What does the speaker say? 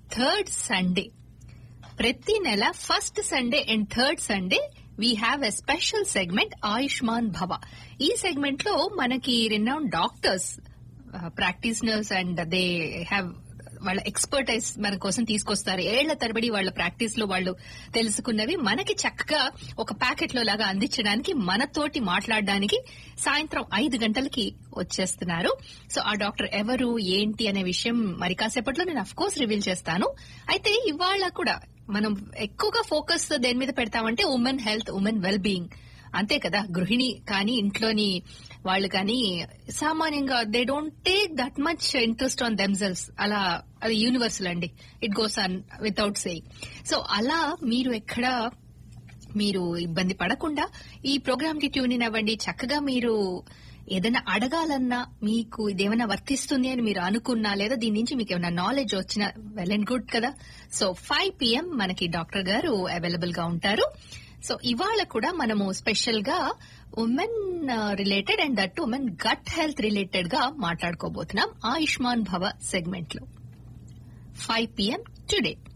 third Sunday ప్రతి నెల first Sunday and third Sunday we have a special segment Ayushman Bhava ఈ segment లో మనకి renowned doctors practitioners and they have వాళ్ళ expertise మన కోసం తీసుకొస్తారు ఏళ్ల తరబడి వాళ్ళ ప్రాక్టీస్ లో వాళ్ళు తెలుసుకున్నవి మనకి చక్కగా ఒక ప్యాకెట్ లో లాగా అందించడానికి మనతోటి మాట్లాడడానికి సాయంత్రం ఐదు గంటలకి వచ్చేస్తున్నారు సో ఆ డాక్టర్ ఎవరు ఏంటి అనే విషయం మరి కాసేపట్లో నేను అఫ్ కోర్స్ రివీల్ చేస్తాను అయితే ఇవాళ కూడా మనం ఎక్కువగా ఫోకస్ దేని మీద పెడతామంటే women health women well being అంతే కదా గృహిణి కానీ ఇంట్లోని వాళ్ళు కానీ సామాన్యంగా they don't take that much interest on themselves అలా అది యూనివర్సల్ అండి it goes on without saying so అలా మీరు ఎక్కడ మీరు ఇబ్బంది పడకుండా ఈ ప్రోగ్రామ్ కి ట్యూన్ ఇన్ అవ్వండి చక్కగా మీరు ఏదైనా అడగాలన్నా మీకు ఇదేమైనా వర్తిస్తుంది అని మీరు అనుకున్నా లేదా దీని నుంచి మీకు ఏమైనా నాలెడ్జ్ వచ్చినా వెల్ అండ్ గుడ్ కదా సో ఫైవ్ పిఎం మనకి డాక్టర్ గారు అవైలబుల్ గా ఉంటారు సో ఇవాళ కూడా మనము స్పెషల్ గా women related and that women gut health related గా మాట్లాడుకోబోతున్నాం ఆయుష్మాన్ భవ సెగ్మెంట్ లో ఫైవ్ పిఎం టుడే